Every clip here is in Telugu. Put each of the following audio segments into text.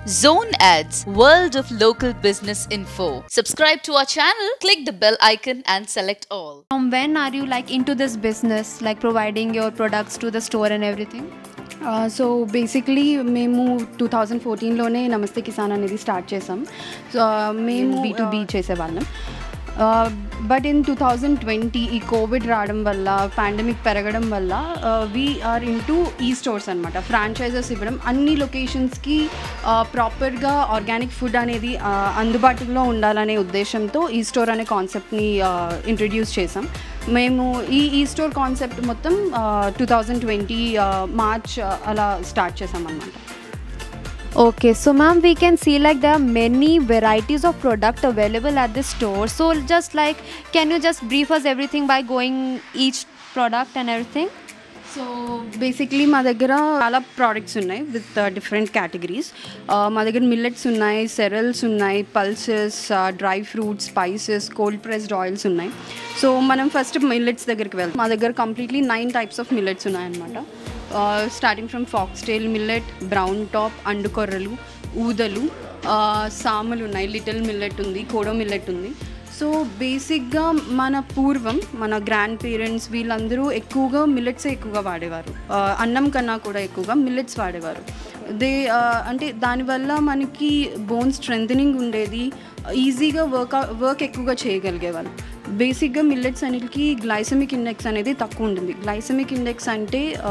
Zone Ads, World of Local Business Info. Subscribe to our channel, click the bell icon and select all. From when are you like into this business, like providing your products to the store and everything? So basically మేము టూ థౌజండ్ ఫోర్టీన్లోనే నమస్తే కిసాన్ అనేది స్టార్ట్ చేసాం సో మేము బీ టు బీ చేసేవాళ్ళం but in two thousand twenty ఈ కోవిడ్ రావడం వల్ల పాండమిక్ పెరగడం వల్ల వీఆర్ ఇన్ టు ఈ స్టోర్స్ అనమాట ఫ్రాంచైజెస్ ఇవ్వడం అన్ని లొకేషన్స్కి ప్రాపర్గా ఆర్గానిక్ ఫుడ్ అనేది uh, అందుబాటులో ఉండాలనే ఉద్దేశంతో ఈ స్టోర్ అనే కాన్సెప్ట్ని ఇంట్రడ్యూస్ చేసాం మేము ఈ ఈ స్టోర్ కాన్సెప్ట్ మొత్తం టూ థౌజండ్ ట్వంటీ మార్చ్ అలా స్టార్ట్ చేసామన్నమాట Okay, so ma'am, we can see like there are many varieties of product available at this store. So just like, can you just brief us everything by going each product and everything? So basically మా దగ్గర చాలా ప్రోడక్ట్స్ ఉన్నాయి విత్ డిఫరెంట్ కేటగిరీస్ మా దగ్గర మిల్లెట్స్ ఉన్నాయి సెరల్స్ ఉన్నాయి pulses dry fruits spices cold pressed oils ఉన్నాయి సో మనం ఫస్ట్ మిల్లెట్స్ దగ్గరికి వెళ్తాం మా దగ్గర completely nine types of millets ఉన్నాయన్నమాట starting from foxtail millet brown top అండుకొర్రలు ఊదలు సామలు ఉన్నాయి లిటిల్ మిల్లెట్ ఉంది కోడో మిల్లెట్ ఉంది సో బేసిక్గా మన పూర్వం మన గ్రాండ్ పేరెంట్స్ వీళ్ళందరూ ఎక్కువగా మిల్లెట్సే ఎక్కువగా వాడేవారు ఆ, అన్నం కన్నా కూడా ఎక్కువగా మిల్లెట్స్ వాడేవారు దే ఆ, అంటే దానివల్ల మనకి బోన్ స్ట్రెంథనింగ్ ఉండేది ఈజీగా వర్క్ వర్క్ ఎక్కువగా చేయగలిగేవాళ్ళు బేసిక్గా మిల్లెట్స్ అన్నిటికీ గ్లైసమిక్ ఇండెక్స్ అనేది తక్కువ ఉంటుంది గ్లైసమిక్ ఇండెక్స్ అంటే ఆ,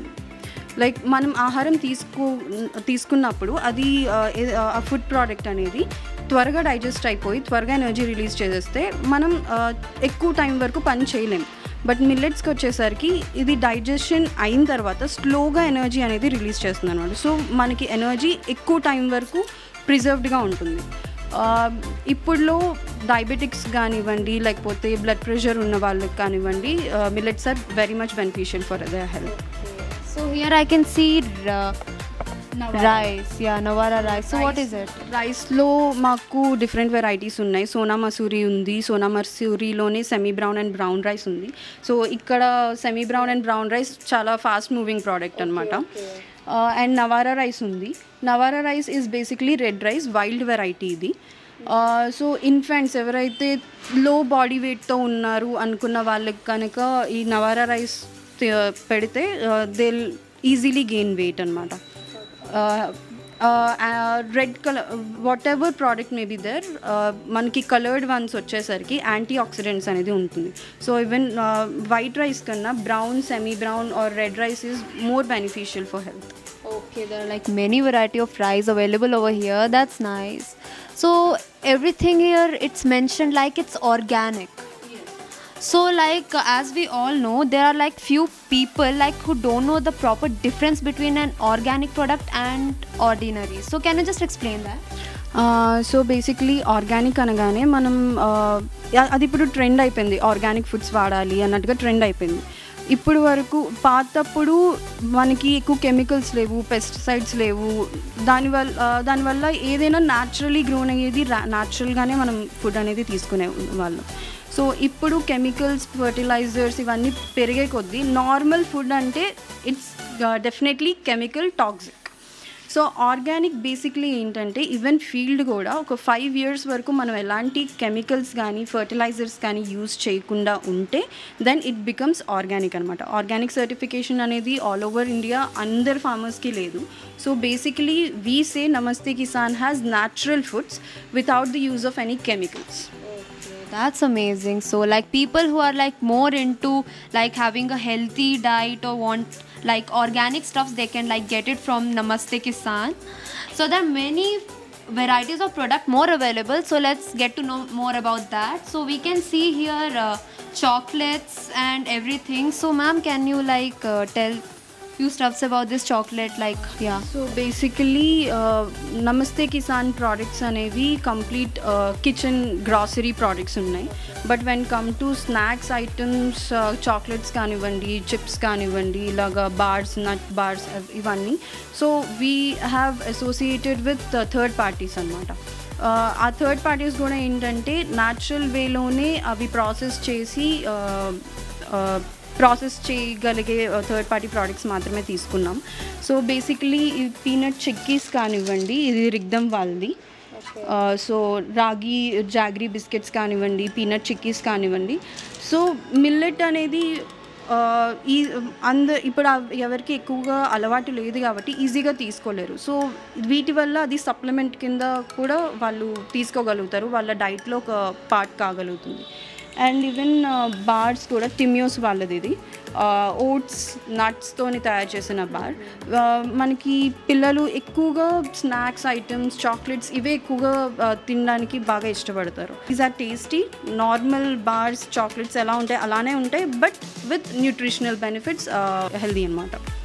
లైక్ మనం ఆహారం తీసుకు తీసుకున్నప్పుడు అది ఆ ఫుడ్ ప్రోడక్ట్ అనేది త్వరగా డైజెస్ట్ అయిపోయి త్వరగా ఎనర్జీ రిలీజ్ చేసేస్తే మనం ఆ, ఎక్కువ టైం వరకు పని చేయలేం బట్ మిల్లెట్స్కి వచ్చేసరికి ఇది డైజెషన్ అయిన తర్వాత స్లోగా ఎనర్జీ అనేది రిలీజ్ చేస్తుంది అనమాట సో మనకి ఎనర్జీ ఎక్కువ టైం వరకు ప్రిజర్వ్డ్గా ఉంటుంది ఆ, ఇప్పుడులో డయాబెటిక్స్ కానివ్వండి లేకపోతే బ్లడ్ ప్రెషర్ ఉన్న వాళ్ళకి కానివ్వండి millets are very much beneficial for their health So here I can see uh, rice. Yeah, Navara rice. So what is it? రైస్లో మాకు డిఫరెంట్ వెరైటీస్ ఉన్నాయి సోనా మసూరి ఉంది సోనా మసూరిలోనే semi brown and brown rice ఉంది సో ఇక్కడ semi brown and brown rice చాలా ఫాస్ట్ మూవింగ్ ప్రోడక్ట్ అనమాట అండ్ నవారా రైస్ ఉంది Navara rice is basically red rice wild variety ఇది సో ఇన్ఫాంట్స్ ఎవరైతే లో బాడీ వెయిట్తో ఉన్నారు అనుకున్న వాళ్ళకి కనుక ఈ నవారా రైస్ పెడితే దే ఈజీలీ గెయిన్ వెయిట్ అనమాట red colour whatever product may be there మనకి కలర్డ్ వన్స్ వచ్చేసరికి యాంటీ ఆక్సిడెంట్స్ అనేది ఉంటుంది సో ఈవెన్ వైట్ రైస్ కన్నా brown semi brown or red rice is more beneficial for health Okay, there are like many variety of rice available over here. That's nice. So everything here it's mentioned like it's organic. So like uh, as we all know, there are like few people like who don't know the proper difference between an organic product and ordinary. So can you just explain that? So basically organic అనగానే మనం uh, యా- అది ఇప్పుడు ట్రెండ్ అయిపోయింది ఆర్గానిక్ ఫుడ్స్ వాడాలి అన్నట్టుగా ట్రెండ్ అయిపోయింది ఇప్పుడు వరకు పాతప్పుడు మనకి ఎక్కువ కెమికల్స్ లేవు పెస్టిసైడ్స్ లేవు దానివల్ల uh, దానివల్ల ఏదైనా న్యాచురలీ గ్రోన్ అయ్యేది న్యాచురల్గానే మనం ఫుడ్ అనేది తీసుకునే వాళ్ళం సో ఇప్పుడు కెమికల్స్ ఫర్టిలైజర్స్ ఇవన్నీ పెరిగే కొద్దీ నార్మల్ ఫుడ్ అంటే it's definitely chemical toxic so organic basically ఏంటంటే ఈవెన్ ఫీల్డ్ కూడా ఒక ఫైవ్ ఇయర్స్ వరకు మనం ఎలాంటి కెమికల్స్ కానీ ఫర్టిలైజర్స్ కానీ యూజ్ చేయకుండా ఉంటే దెన్ ఇట్ బికమ్స్ ఆర్గానిక్ అనమాట ఆర్గానిక్ సర్టిఫికేషన్ అనేది ఆల్ ఓవర్ ఇండియా అందరు ఫార్మర్స్కి లేదు so basically we say Namaste Kisan has natural foods without the use of any chemicals That's amazing. So like people who are like more into like having a healthy diet or want like organic stuffs, they can like get it from Namaste Kisan. So there are many varieties of product more available. So let's get to know more about that. So we can see here uh, chocolates and everything. So ma'am, can you like uh, tell few stuffs about this chocolate? Like yeah. So basically Namaste Kisan products అనేవి కంప్లీట్ కిచెన్ గ్రాసరీ ప్రోడక్ట్స్ ఉన్నాయి but when come to snacks items chocolates కానివ్వండి చిప్స్ కానివ్వండి ఇలాగా బార్స్ నట్ బార్స్ ఇవన్నీ so we have associated with third parties అనమాట ఆ థర్డ్ పార్టీస్ కూడా ఏంటంటే న్యాచురల్ వేలోనే అవి ప్రాసెస్ చేసి ప్రాసెస్ చేయగలిగే థర్డ్ పార్టీ ప్రోడక్ట్స్ మాత్రమే తీసుకున్నాం సో బేసికలీ ఈ పీనట్ చిక్కీస్ కానివ్వండి ఇది రిగ్దమ్ వాళ్ళది సో రాగి జాగ్రీ బిస్కెట్స్ కానివ్వండి పీనట్ చిక్కీస్ కానివ్వండి సో మిల్లెట్ అనేది ఆ, ఈ అంద ఇప్పుడు అవ్- ఎవరికి ఎక్కువగా అలవాటు లేదు కాబట్టి ఈజీగా తీసుకోలేరు సో వీటి వల్ల అది సప్లిమెంట్ కింద కూడా వాళ్ళు తీసుకోగలుగుతారు వాళ్ళ డైట్లో ఒక పార్ట్ కాగలుగుతుంది అండ్ ఈవెన్ బార్స్ కూడా టిమ్యోస్ వాళ్ళది ఇది ఓట్స్ నట్స్తోని తయారు చేసిన బార్ మనకి పిల్లలు ఎక్కువగా స్నాక్స్ ఐటమ్స్ చాక్లెట్స్ ఇవే ఎక్కువగా ఆ, తినడానికి బాగా ఇష్టపడతారు is or tasty normal bars chocolates ఎలా ఉంటాయి అలానే ఉంటాయి but with nutritional benefits healthy అనమాట